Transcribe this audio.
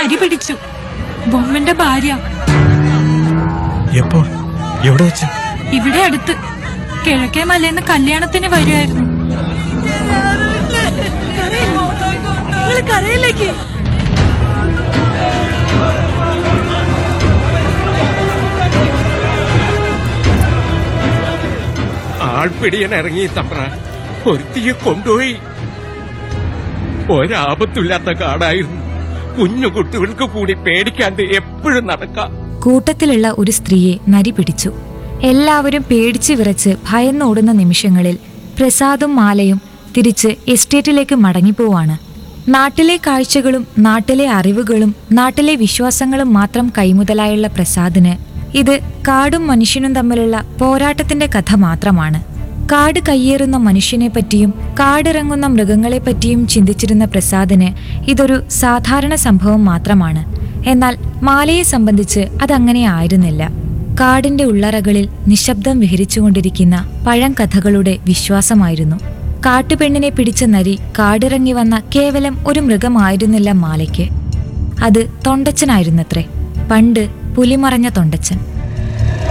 നരി പിടിച്ചു ബൊമ്മന്റെ ഭാര്യ എപ്പോൾ എവിടെ വെച്ച് ഇവിടെ അടുത്ത് കിഴക്കേ മലയെന്ന് കല്യാണത്തിന് വരുമായിരുന്നു കരയിലേക്ക് ആൾപ്പിടിയൻ ഇറങ്ങി തമ്പ്ര ഒരുത്തിയെ കൊണ്ടുപോയി ഒരാപത്തില്ലാത്ത കാടായിരുന്നു കുഞ്ഞു കുട്ടികൾക്ക് കൂടി പേടിക്കാണ്ട് എപ്പോഴും നടക്കാം കൂട്ടത്തിലുള്ള ഒരു സ്ത്രീയെ നരി പിടിച്ചു എല്ലാവരും പേടിച്ചു വിറച്ച് ഭയന്നോടുന്ന നിമിഷങ്ങളിൽ പ്രസാദും മാലയും തിരിച്ച് എസ്റ്റേറ്റിലേക്ക് മടങ്ങിപ്പോവാണ് നാട്ടിലെ കാഴ്ചകളും നാട്ടിലെ അറിവുകളും നാട്ടിലെ വിശ്വാസങ്ങളും മാത്രം കൈമുതലായുള്ള പ്രസാദിന് ഇത് കാടും മനുഷ്യനും തമ്മിലുള്ള പോരാട്ടത്തിന്റെ കഥ മാത്രമാണ് കാട് കയ്യേറുന്ന മനുഷ്യനെ പറ്റിയും കാടിറങ്ങുന്ന മൃഗങ്ങളെ പറ്റിയും ചിന്തിച്ചിരുന്ന പ്രസാദിന് ഇതൊരു സാധാരണ സംഭവം മാത്രമാണ് എന്നാൽ മാലയെ സംബന്ധിച്ച് അതങ്ങനെ ആയിരുന്നില്ല കാടിന്റെ ഉള്ളറകളിൽ നിശബ്ദം വിഹരിച്ചുകൊണ്ടിരിക്കുന്ന പഴങ്കഥകളുടെ വിശ്വാസമായിരുന്നു കാട്ടുപെണ്ണിനെ പിടിച്ച നരി കാടിറങ്ങി വന്ന കേവലം ഒരു മൃഗമായിരുന്നില്ല മാലയ്ക്ക് അത് തൊണ്ടച്ചനായിരുന്നത്രേ പണ്ട് പുലിമറഞ്ഞ തൊണ്ടച്ചൻ